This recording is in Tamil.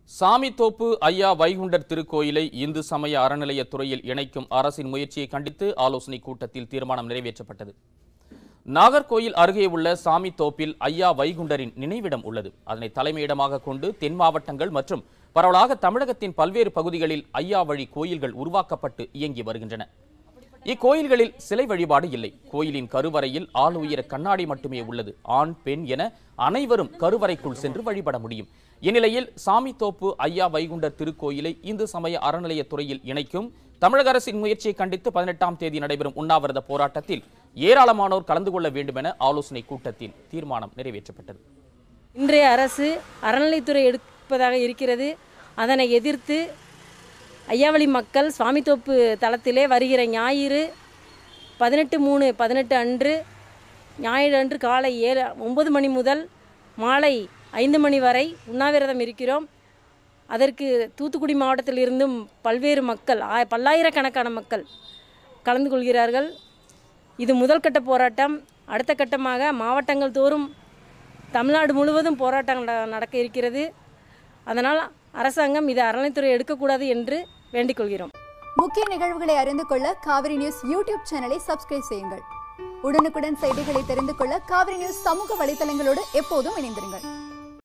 சாமித்தோப்பு ஐயா வைகுண்டர் திருக்கோயிலை இந்து சமய அறநிலையத்துறையில் இணைக்கும் அரசின் முயற்சியை கண்டித்து ஆலோசனை கூட்டத்தில் தீர்மானம் நிறைவேற்றப்பட்டது நாகர்கோயில் அருகே உள்ள சாமித்தோப்பில் ஐயா வைகுண்டரின் நினைவிடம் உள்ளது அதனை தலைமையிடமாக கொண்டு தென் மாவட்டங்கள் மற்றும் பரவலாக தமிழகத்தின் பல்வேறு பகுதிகளில் ஐயா வழி கோயில்கள் உருவாக்கப்பட்டு இயங்கி வருகின்றன இக்கோயில்களில் சிலை வழிபாடு இல்லை கோயிலின் கருவறையில் ஆள் உயர கண்ணாடி மட்டுமே உள்ளது ஆண் பெண் என அனைவரும் கருவறைக்குள் சென்று வழிபட முடியும் இந்நிலையில் சாமித்தோப்பு ஐயா வைகுண்டர் திருக்கோயிலை இந்து சமய அறநிலையத்துறையில் இணைக்கும் தமிழக அரசின் முயற்சியை கண்டித்து பதினெட்டாம் தேதி நடைபெறும் உண்ணாவிரத போராட்டத்தில் ஏராளமானோர் கலந்து கொள்ள வேண்டும் என ஆலோசனை கூட்டத்தில் தீர்மானம் நிறைவேற்றப்பட்டது இன்றைய அரசு அறநிலைத்துறை எடுப்பதாக இருக்கிறது அதனை எதிர்த்து ஐயாவளி மக்கள் சுவாமித்தோப்பு தளத்திலே வருகிற ஞாயிறு பதினெட்டு மூணு பதினெட்டு அன்று ஞாயிறு அன்று காலை ஏழு ஒன்பது மணி முதல் மாலை ஐந்து மணி வரை உண்ணாவிரதம் இருக்கிறோம் அதற்கு தூத்துக்குடி மாவட்டத்திலிருந்தும் பல்வேறு மக்கள் ஆ- பல்லாயிரக்கணக்கான மக்கள் கலந்து கொள்கிறார்கள் இது முதல் கட்ட போராட்டம் அடுத்த கட்டமாக மாவட்டங்கள் தோறும் தமிழ்நாடு முழுவதும் போராட்டம் நட- நடக்க இருக்கிறது அதனால் அரசாங்கம் இதை அறநிலைத்துறை எடுக்கக்கூடாது என்று வேண்டிக் கொள்கிறோம் முக்கிய நிகழ்வுகளை அறிந்து கொள்ள காவிரி நியூஸ் யூடியூப் சேனலை சப்ஸ்கிரைப் செய்யுங்கள் உடனுக்குடன் செய்திகளை தெரிந்து கொள்ள காவிரி நியூஸ் சமூக வலைத்தளங்களோடு எப்போதும் இணைந்திருங்கள்